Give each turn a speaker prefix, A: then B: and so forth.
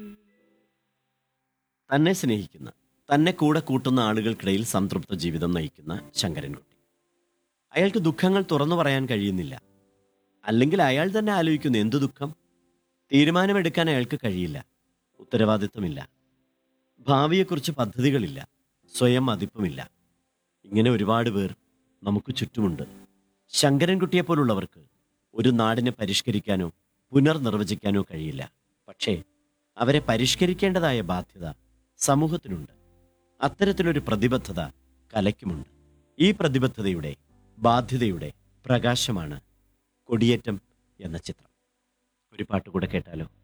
A: തന്നെ സ്നേഹിക്കുന്ന തന്നെ കൂടെ കൂട്ടുന്ന ആളുകൾക്കിടയിൽ സംതൃപ്ത ജീവിതം നയിക്കുന്ന ശങ്കരൻകുട്ടി അയാൾക്ക് ദുഃഖങ്ങൾ തുറന്നു പറയാൻ കഴിയുന്നില്ല അല്ലെങ്കിൽ അയാൾ തന്നെ ആലോചിക്കുന്നു എന്തു ദുഃഖം തീരുമാനമെടുക്കാൻ അയാൾക്ക് കഴിയില്ല ഉത്തരവാദിത്വമില്ല ഭാവിയെക്കുറിച്ച് പദ്ധതികളില്ല സ്വയം മതിപ്പുമില്ല ഇങ്ങനെ ഒരുപാട് പേർ നമുക്ക് ചുറ്റുമുണ്ട് ശങ്കരൻകുട്ടിയെ പോലുള്ളവർക്ക് ഒരു നാടിനെ പരിഷ്കരിക്കാനോ പുനർനിർവചിക്കാനോ കഴിയില്ല പക്ഷേ അവരെ പരിഷ്കരിക്കേണ്ടതായ ബാധ്യത സമൂഹത്തിനുണ്ട് അത്തരത്തിലൊരു പ്രതിബദ്ധത കലയ്ക്കുമുണ്ട് ഈ പ്രതിബദ്ധതയുടെ ബാധ്യതയുടെ പ്രകാശമാണ് കൊടിയേറ്റം എന്ന ചിത്രം ഒരു പാട്ട് കൂടെ കേട്ടാലോ